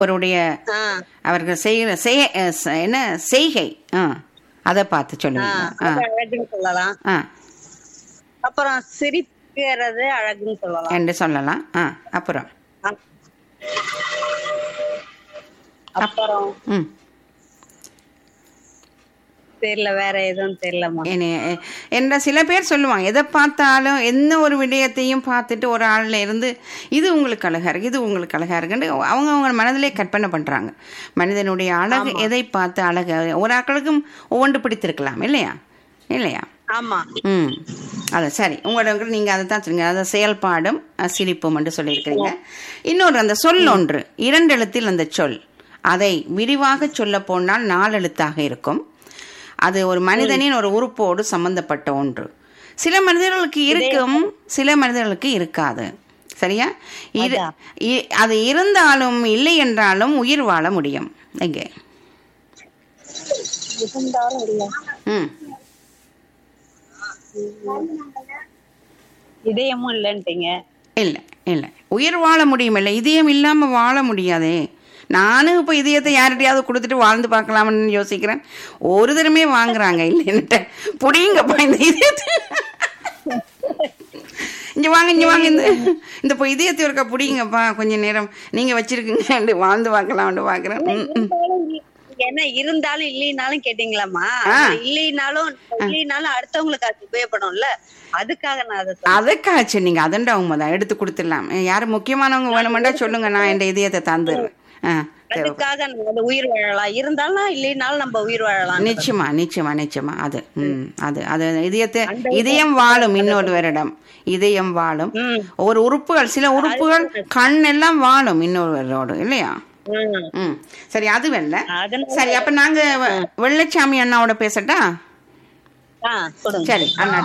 அவருடைய ஆ, அவர்கள் செய்கிற செய அஹ் ச- என்ன செய்கை ஆ அதை பார்த்து ஆ, சொல்லுங்க ஆ அது அழகுன்னு சொல்லலாம் ஆ அப்புறம் சிரிக்கிறது அழகுன்னு சொல்லலாம் என்று சொல்லலாம் ஆ அப்புறம் ஆ. அப்புறம் ம் தெரியல வேற எதுவும் தெரியலம்மா என்னை- என்ற சில பேர் சொல்லுவாங்க எதை பார்த்தாலும் எந்த ஒரு விடயத்தையும் பார்த்துட்டு ஒரு ஆளில் இருந்து இது உங்களுக்கு அழகா இருக்கு இது உங்களுக்கு அழகா இருக்குன்னு அவங்க அவங்க மனதிலே கற்பனை பண்றாங்க மனிதனுடைய அழகு எதை பார்த்து அழகு ஒரு ஆக்களுக்கும் ஒவ்வொன்று பிடித்திருக்கலாம் இல்லையா இல்லையா ஆமா ம் அது சரி உங்களோட நீங்கள் அதை தான் சொல்லுங்க அதை செயல்பாடும் அஹ், சிரிப்பும் என்று சொல்லியிருக்கிறீங்க இன்னொரு அந்த சொல் ஒன்று இரண்டு எழுத்தில் அந்த சொல் அதை விரிவாக சொல்ல போனால் நாலு எழுத்தாக இருக்கும் அது ஒரு மனிதனின் ஒரு உறுப்போடு சம்பந்தப்பட்ட ஒன்று சில மனிதர்களுக்கு இருக்கும் சில மனிதர்களுக்கு இருக்காது சரியா இரு இ- அது இருந்தாலும் இல்லை என்றாலும் உயிர் வாழ முடியும் எங்கே ம் இதயமும் இல்லைன்ட்டீங்க இல்லை இல்லை உயிர் வாழ முடியும் இல்லை இதயம் இல்லாமல் வாழ முடியாதே நானும் இப்போ இதயத்தை யார்கிட்டயாவது கொடுத்துட்டு வாழ்ந்து பார்க்கலாம்னு யோசிக்கிறேன் ஒரு தரமே வாங்குறாங்க இல்லைன்னுட்டு புடிங்கப்பா இந்த இதயத்தை இங்க வாங்க இங்க வாங்க இந்த இந்த இப்போ இதயத்தை இருக்கா புடிங்கப்பா கொஞ்ச நேரம் நீங்க வச்சிருக்கீங்க வாழ்ந்து பார்க்கலாம்னு பார்க்குறேன் ம் ம் என்ன இருந்தாலும் இல்லைனாலும் கேட்டீங்களாம்மா ஆ. அது இல்லைனாலும் இல்லைனாலும் அடுத்தவங்களுக்கு அது உபயோகப்படும்ல அதுக்காக நான் அதை சொன்னேன். அதுக்காச்சு நீங்க அதண்டா உண்மைதான் எடுத்து கொடுத்துடலாம் யாரு முக்கியமானவங்க வேணுமெண்டா சொல்லுங்க நான் என் இதயத்தை தந்துடுறேன் ஆ சரி அதுக்காக நம்ம வந்து உயிர் வாழலாம் இருந்தாலும் இல்லைனாலும் நம்ம உயிர் வாழலாம் நிச்சயமா நிச்சயமா நிச்சயமா அது ம் அது அது இதயத்தை இதயம் வாழும் இன்னொரு வருடம் இதயம் வாழும் ம். ஒரு உறுப்புகள் சில உறுப்புகள் கண் எல்லாம் வாழும் இன்னொருவரோடு இல்லையா ம். ம் சரி அது வெல்ல அதனால- சரி அப்ப நாங்க வெ- வெள்ளச்சாமி அண்ணாவோட பேசட்டா ஆ கொடுங்க சரி அண்ணா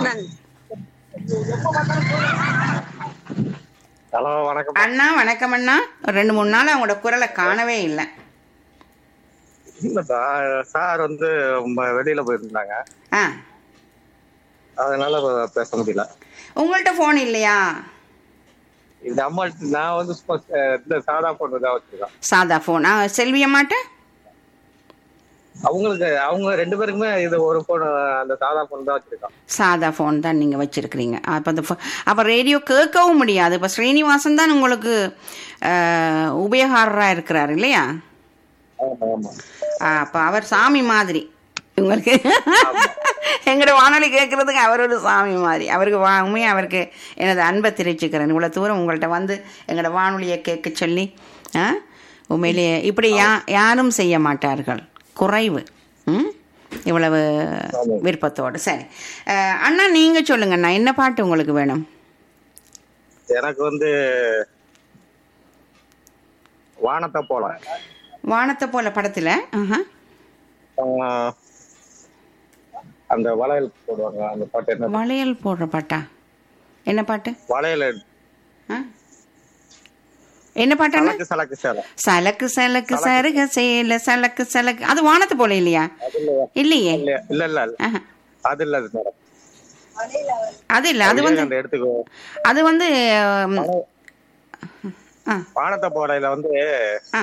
ஹலோ வணக்கம் அண்ணா வணக்கம் அண்ணா ஒரு ரெண்டு மூணு நாள் அவங்களோட குரலை காணவே இல்லை இல்ல சார் சார் வந்து ம- வெளியில போயிருந்தாங்க ஆ அதனால ப- பேச முடியல உங்கள்ட்ட ஃபோன் இல்லையா இந்த அம்மா நான் வந்து சும்மா ச- இந்த சாதா போன் தான் வச்சிருக்கேன் சாதா ஃபோன் ஆ செல்வி அம்மாட்ட அவங்களுக்கு அவங்க ரெண்டு பேருக்குமே இது ஒரு போன் அந்த சாதா போன் தான் வச்சிருக்கான் சாதா ஃபோன் தான் நீங்கள் வச்சுருக்கிறீங்க அப்போ அந்த phone- அப்போ ரேடியோ கேட்கவும் முடியாது இப்போ ஸ்ரீனிவாசன் தான் உங்களுக்கு உபயோகாரராக இருக்கிறார் இல்லையா ஆமா ஆமா அப்போ அவர் சாமி மாதிரி உங்களுக்கு எங்களோட வானொலி கேட்கறதுக்கு அவர் ஒரு சாமி மாதிரி அவருக்கு வா உண்மையாக அவருக்கு எனது அன்பை தெரிவிச்சுக்கிறேன் இவ்வளோ தூரம் உங்கள்கிட்ட வந்து எங்களோட வானொலியை கேட்க சொல்லி ஆ உண்மையிலேயே இப்படி யா யாரும் செய்ய மாட்டார்கள் குறைவு ம் இவ்வளவு விருப்பத்தோடு சரி அஹ், அண்ணா நீங்கள் சொல்லுங்கண்ணா என்ன பாட்டு உங்களுக்கு வேணும் எனக்கு வந்து வானத்தை போல வானத்தை போல படத்தில் ஆஹா ஆஹ், அந்த வளையல் போடுவாங்க அந்த பாட்டு என்ன வளையல் போடுற பாட்டா என்ன பாட்டு வளையல் ஆ என்ன பாட்டு அண்ணா சலக்கு சலக்கு சேலை சலக்கு சலக்கு சருக சேல சலக்கு சலக்கு அது வானத்து போல இல்லையா அது இல்லையா இல்லையே இல்ல இல்ல இல்ல இல்ல. ஆஹா. அது இல்ல அது மேடம் அது இல்ல அது வந்து அந்த எடுத்துக்கோ அது வந்து உம், ஆ வானத்தை போடையில வந்து ஆ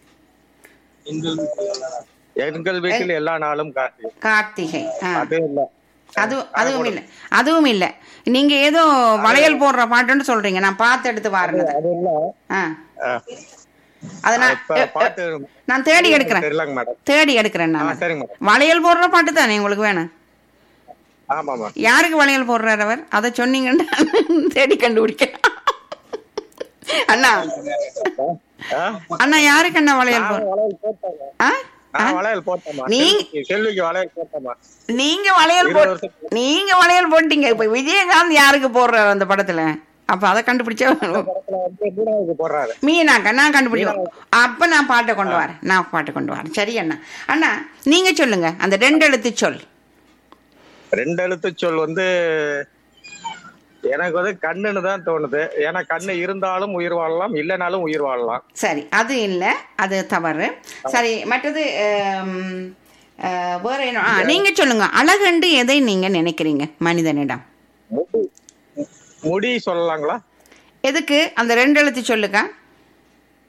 எங்கள் வீட்டில் எல்லா நாளும் கார்த்திகை கார்த்திகை ஆ அது இல்ல அது அதுவும் இல்ல அதுவும் இல்ல நீங்க ஏதோ வளையல் போடுற பாட்டுன்னு சொல்றீங்க நான் பார்த்து எடுத்து வாருனது அது இல்ல ஆ அஹ், அதை நான் இப்ப பாட்டு நான் தேடி எடுக்கிறேன் தெரியலங்க மேடம் தேடி எடுக்கிறேன் ஆ, நான் சரிங்க மேடம் வளையல் போடுற பாட்டு தானே உங்களுக்கு வேணும் ஆமா மேம் யாருக்கு வளையல் போடுறார் அவர் அதை சொன்னீங்கன்னா தேடி கண்டுபிடிக்க அண்ணா அண்ணா யாருக்கு அண்ணா வளையல் போடுற வளையல் போட்டாங்க ஆ நான் வளையல் போட்டேமா நீ- செல்விக்கு- செல்விக்கு வளையல் போட்டேமா நீங்க வளையல் போ இருபது வருஷத்துக்கு நீங்க வளையல் போட்டீங்க இப்ப விஜயகாந்த் யாருக்கு போடுறாரு அந்த படத்துல அப்ப அதை கண்டுபிடிச்சா படத்துல வந்து மீனாவுக்கு போடுறாரு மீனாக்கா நான் கண்டுபிடிக்கும் அப்ப நான் பாட்டை கொண்டு வரேன் நான் பாட்டை கொண்டு வரேன் சரி அண்ணா அண்ணா நீங்க சொல்லுங்க அந்த ரெண்டு எழுத்து சொல் ரெண்டு எழுத்து சொல் வந்து எனக்கு வந்து கண்ணுன்னு தான் தோணுது ஏன்னா கண்ணு இருந்தாலும் உயிர் வாழலாம் இல்லைனாலும் உயிர் வாழலாம் சரி அது இல்லை அது தவறு சரி மற்றது ஆம், ஆ, வேற என்ன ஆ, நீங்க சொல்லுங்க அழகண்டு எதை நீங்க நினைக்கிறீங்க மனிதனிடம் முடி முடி சொல்லலாங்களா எதுக்கு அந்த ரெண்டு எழுத்து சொல்லுக்கா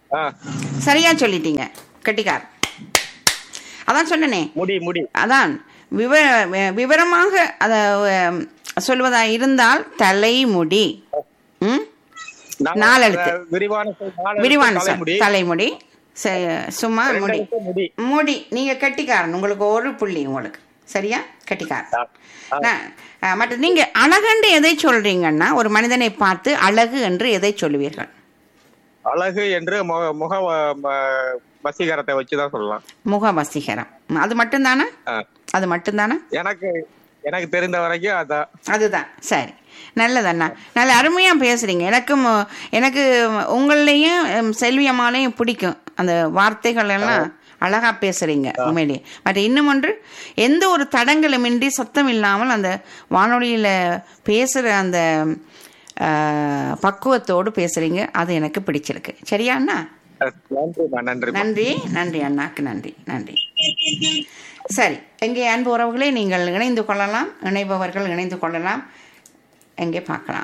ஆ, சரியா சொல்லிட்டீங்க கெட்டிக்கார் அதான் சொன்னனே முடி முடி அதான் விவர வி- விவரமாக அத அஹ், சொல்வதா இருந்தால் தலைமுடி ம் நான் நாலெழுத்து. அஹ், விரிவான சொல், நாலெழுத்து விரிவான சொல் தலைமுடி தலைமுடி ச- சும்மா முடி ரெண்டெழுத்து முடி முடி நீங்க கெட்டிக்காரன் உங்களுக்கு ஒரு புள்ளி உங்களுக்கு சரியா கெட்டிக்காரன் ஆ, ஆ. நான், அஹ், மற்ற நீங்க அழகன்று எதை சொல்றீங்கன்னா ஒரு மனிதனை பார்த்து அழகு என்று எதை சொல்லுவீர்கள் அழகு என்று முக முக வ- ம- வசீகரத்தை வச்சுதான் சொல்லலாம் முக வசீகரம் அது மட்டும்தானே ஆ. அது மட்டும்தானே எனக்கு எனக்கு தெரிந்த வரைக்கும் அதான் அதுதான் சரி நல்லதண்ணா நல்ல அருமையாக பேசுகிறீங்க எனக்கும் அஹ், எனக்கு உங்களையும் உம், செல்வி அம்மாலையும் பிடிக்கும் அந்த வார்த்தைகள் எல்லாம் அழகாக பேசுகிறீங்க உண்மையிலேயே மற்ற இன்னும் ஒன்று எந்த ஒரு தடங்களுமின்றி சத்தம் இல்லாமல் அந்த வானொலியில் பேசுகிற அந்த அஹ், பக்குவத்தோடு பேசுகிறீங்க அது எனக்கு பிடிச்சிருக்கு சரியா அண்ணா அஹ், நன்றிம்மா நன்றிம்மா நன்றி நன்றி அண்ணாக்கு நன்றி நன்றி சரி எங்கே அன்பு உறவுகளே நீங்கள் இணைந்து கொள்ளலாம் இணைபவர்கள் இணைந்து கொள்ளலாம் எங்கே பார்க்கலாம்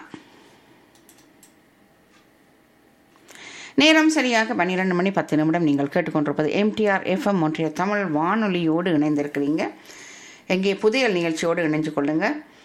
நேரம் சரியாக பன்னிரெண்டு மணி பத்து நிமிடம் நீங்கள் கேட்டுக்கொண்டிருப்பது எம்டிஆர் எஃப்எம் ஒன்றிய தமிழ் வானொலியோடு இணைந்திருக்கிறீங்க எங்கே புதிய நிகழ்ச்சியோடு இணைஞ்சு கொள்ளுங்கள்